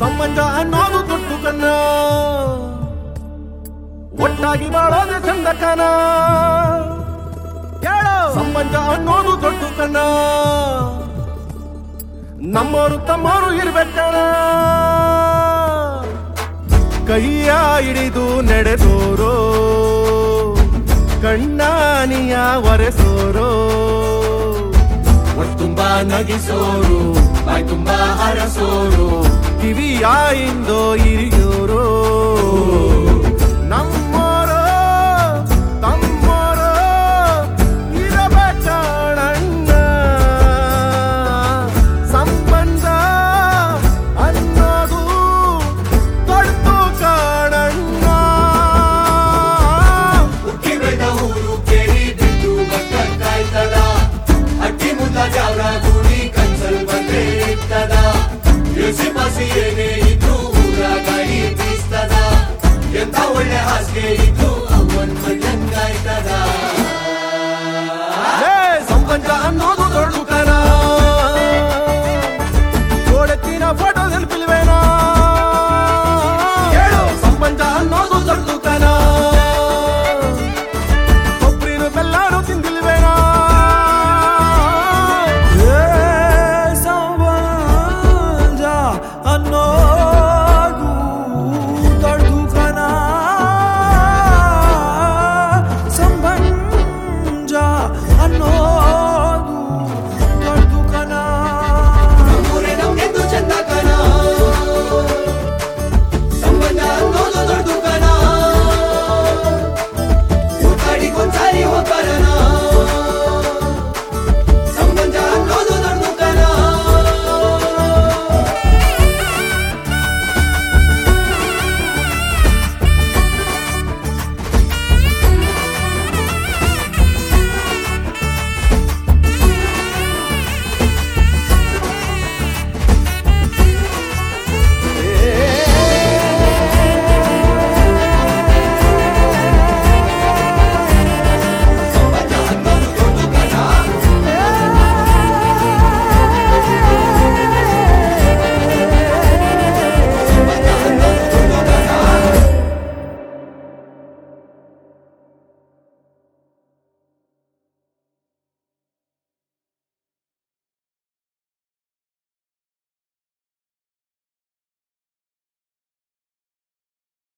ಸಂಬಂಧ ಅನ್ನೋದು ದುಡ್ಡು ಕನ್ನ ಒಟ್ಟಾಗಿ ಬಾಳೋದೆ ಚಂದ ಕನ ಕೇಳೋ ಸಂಬಂಧ ಅನ್ನೋದು ದೊಡ್ಡ ಕನ್ನ ನಮ್ಮೋರು ತಮ್ಮೋರು ಇರ್ಬೇಕಣ ಕೈಯ ಹಿಡಿದು ನಡೆದೋರೋ ಕಣ್ಣಾನಿಯ ಒರೆಸೋರೋ ತುಂಬಾ ನಗಿಸೋರು ಬಾಯ್ ತುಂಬಾ ಹರಸೋರು ಕಿವಿಯ ಇಂದೋ ಹಿರಿಯೋರೋ ನಮ್ಮೋರೋ ತಮ್ಮೋರೋ ಇರಬೇಕಣ್ಣ ಸಂಬಂಧ ಅನ್ನೋದು ದೊಡ್ಡ ಕಾಣಣ್ಣ ಉಕ್ಕಿ ಬೆಳೆದ ಊರು ಕೇಳಿ ಬಿದ್ದು ಕಾಯ್ತದ ಅಟ್ಟಿ ಮುದ್ದ ಜಾವ್ರ ಗುಡಿ ಕನ್ಸಲ್ ಬಂದ್ರೆ ಇರ್ತದ ಎಸಿ ಪಸಿ ಏನೇ ಇದ್ದು ಊರ ಗಾಡಿ ಬೀಸ್ತದ ಎಂತ ಒಳ್ಳೆ ಹಾಸಿಗೆ ಇದ್ದು ಅವನ್ ಮಣ್ಣಂಗಾಯ್ತದ